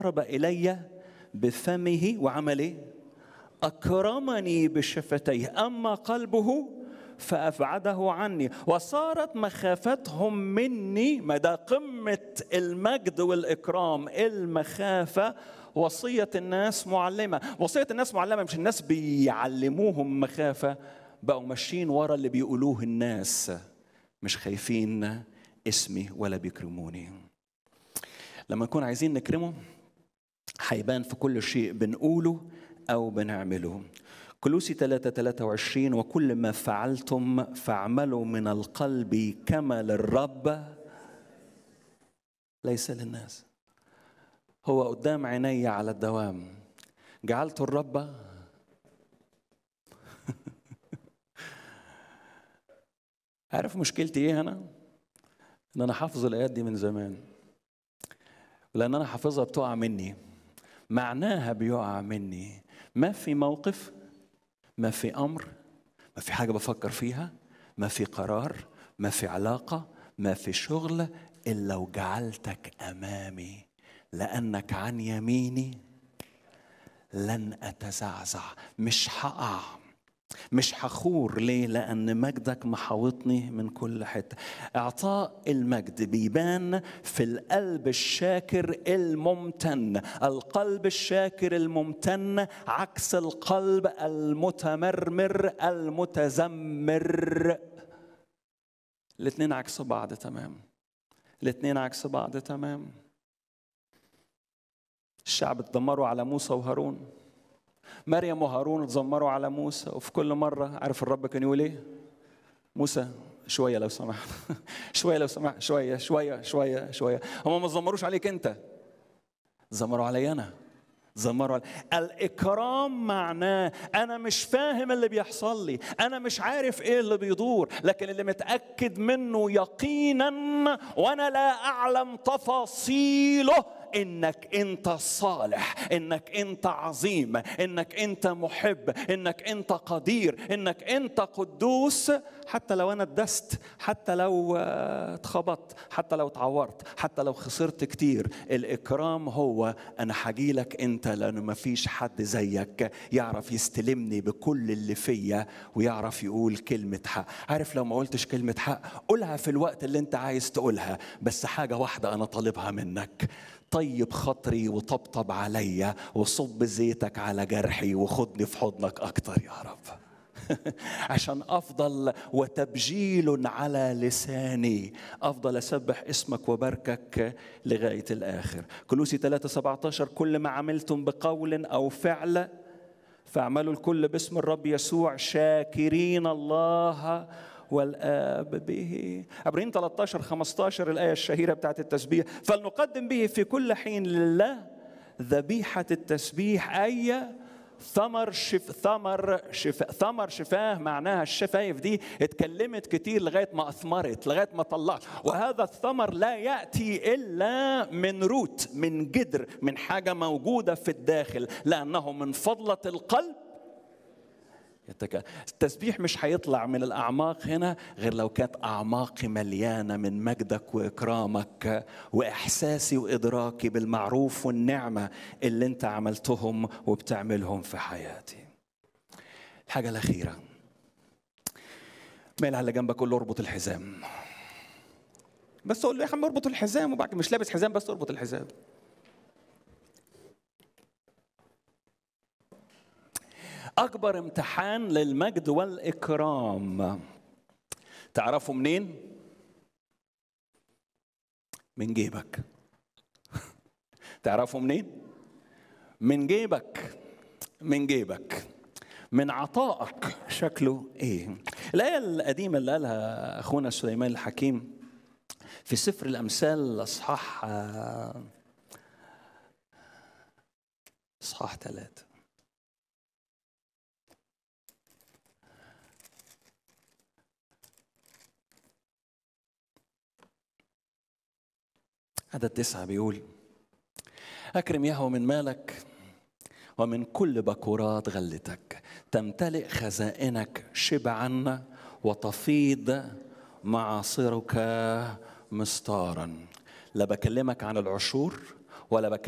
قرب إلي بفمه وعمل إيه؟ أكرمني بشفتيه أما قلبه فأبعده عني وصارت مخافتهم مني مدى قمة المجد والإكرام المخافة وصية الناس معلمة وصية الناس معلمة مش الناس بيعلموهم مخافة بقوا ماشيين ورا اللي بيقولوه الناس مش خايفين اسمي ولا بيكرموني لما نكون عايزين نكرمه هيبان في كل شيء بنقوله أو بنعمله كلوسي 3 23 وكل ما فعلتم فاعملوا من القلب كما للرب ليس للناس هو قدام عيني على الدوام جعلت الرب عارف مشكلتي ايه انا ان انا حافظ الايات دي من زمان لان انا حافظها بتقع مني معناها بيقع مني ما في موقف ما في امر ما في حاجه بفكر فيها ما في قرار ما في علاقه ما في شغل الا وجعلتك امامي لانك عن يميني لن اتزعزع مش هقع مش هخور ليه لان مجدك محاوطني من كل حته اعطاء المجد بيبان في القلب الشاكر الممتن القلب الشاكر الممتن عكس القلب المتمرمر المتذمر الاثنين عكس بعض تمام الاثنين عكس بعض تمام الشعب اتدمروا على موسى وهارون مريم وهارون اتذمروا على موسى وفي كل مرة عارف الرب كان يقول ايه؟ موسى شوية لو سمحت شوية لو سمحت شوية شوية شوية شوية هم ما اتذمروش عليك أنت اتذمروا علي أنا اتذمروا علي. الإكرام معناه أنا مش فاهم اللي بيحصل لي أنا مش عارف إيه اللي بيدور لكن اللي متأكد منه يقينا وأنا لا أعلم تفاصيله انك انت صالح انك انت عظيم انك انت محب انك انت قدير انك انت قدوس حتى لو انا اتدست حتى لو اتخبطت حتى لو اتعورت حتى لو خسرت كتير الاكرام هو انا هجيلك انت لانه ما فيش حد زيك يعرف يستلمني بكل اللي فيا ويعرف يقول كلمه حق عارف لو ما قلتش كلمه حق قولها في الوقت اللي انت عايز تقولها بس حاجه واحده انا طالبها منك طيب خاطري وطبطب عليا وصب زيتك على جرحي وخدني في حضنك اكتر يا رب عشان افضل وتبجيل على لساني افضل اسبح اسمك وباركك لغايه الاخر كلوسي 3 17 كل ما عملتم بقول او فعل فاعملوا الكل باسم الرب يسوع شاكرين الله والآب به عبرين 13 15 الآية الشهيرة بتاعت التسبيح فلنقدم به في كل حين لله ذبيحة التسبيح أي ثمر شف ثمر شف ثمر شفاه معناها الشفايف دي اتكلمت كتير لغايه ما اثمرت لغايه ما طلعت وهذا الثمر لا ياتي الا من روت من جدر من حاجه موجوده في الداخل لانه من فضله القلب يتك... التسبيح مش هيطلع من الأعماق هنا غير لو كانت أعماقي مليانة من مجدك وإكرامك وإحساسي وإدراكي بالمعروف والنعمة اللي أنت عملتهم وبتعملهم في حياتي الحاجة الأخيرة ميل على جنبك قول له اربط الحزام بس قول له يا عم اربط الحزام وبعد مش لابس حزام بس اربط الحزام أكبر امتحان للمجد والإكرام تعرفوا منين؟ من جيبك تعرفوا منين؟ من جيبك من جيبك من عطائك شكله ايه الآية القديمة اللي قالها أخونا سليمان الحكيم في سفر الأمثال أصحاح أصحاح ثلاثة عدد تسعة بيقول أكرم يهوى من مالك ومن كل بكورات غلتك تمتلئ خزائنك شبعا وتفيض معاصرك مستارا لا بكلمك عن العشور ولا بكلمك